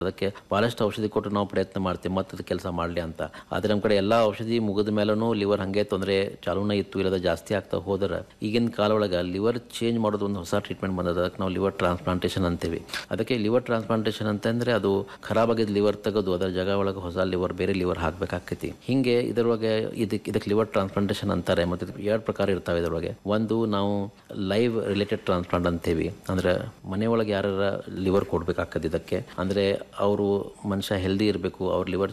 ಅದಕ್ಕೆ ಬಹಳಷ್ಟು ಔಷಧಿ ಕೊಟ್ಟು ನಾವು ಪ್ರಯತ್ನ ಮಾಡ್ತೀವಿ ಮತ್ತೆ ಅದು ಕೆಲಸ ಮಾಡಲಿ ಅಂತ ಆದರೆ ನಮ್ಮ ಕಡೆ ಎಲ್ಲ ಔಷಧಿ ಮುಗಿದ ಮೇಲೂ ಲಿವರ್ ಹಂಗೆ ತೊಂದರೆ ಚಾಲೂನೇ ಇತ್ತು ಇಲ್ಲದ ಜಾಸ್ತಿ ಆಗ್ತಾ ಹೋದ್ರೆ ಈಗಿನ ಕಾಲ ಒಳಗೆ ಲಿವರ್ ಚೇಂಜ್ ಮಾಡೋದು ಒಂದು ಹೊಸ ಟ್ರೀಟ್ಮೆಂಟ್ ಬಂದದ ಅದಕ್ಕೆ ನಾವು ಲಿವರ್ ಟ್ರಾನ್ಸ್ಪ್ಲಾಂಟೇಷನ್ ಅಂತೀವಿ ಅದಕ್ಕೆ ಲಿವರ್ ಟ್ರಾನ್ಸ್ಪ್ಲಾಂಟೇಷನ್ ಅಂತಂದ್ರೆ ಅದು ಖರಾಬ್ ಆಗಿದ್ದ ಲಿವರ್ ತೆಗೆದು ಅದರ ಜಾಗ ಒಳಗೆ ಹೊಸ ಲಿವರ್ ಬೇರೆ ಲಿವರ್ ಹಾಕಬೇಕಾಗ್ತೈತಿ ಹಿಂಗೆ ಇದರೊಳಗೆ ಇದಕ್ಕೆ ಇದಕ್ಕೆ ಲಿವರ್ ಟ್ರಾನ್ಸ್ಪ್ಲಾಂಟೇಷನ್ ಅಂತಾರೆ ಮತ್ತು ಇದಕ್ಕೆ ಎರಡು ಪ್ರಕಾರ ಇರ್ತಾವೆ ಇದರೊಳಗೆ ಒಂದು ನಾವು ಲೈವ್ ರಿಲೇಟೆಡ್ ಟ್ರಾನ್ಸ್ಪ್ಲಾಂಟ್ ಅಂತೀವಿ ಅಂದ್ರೆ ಮನೆಯೊಳಗೆ ಯಾರ ಲಿವರ್ ಕೊಡ್ಬೇಕಾಗ್ತದೆ ಇದಕ್ಕೆ ಅಂದ್ರೆ ಅವರು ಮನುಷ್ಯ ಹೆಲ್ದಿ ಇರಬೇಕು ಅವ್ರ ಲಿವರ್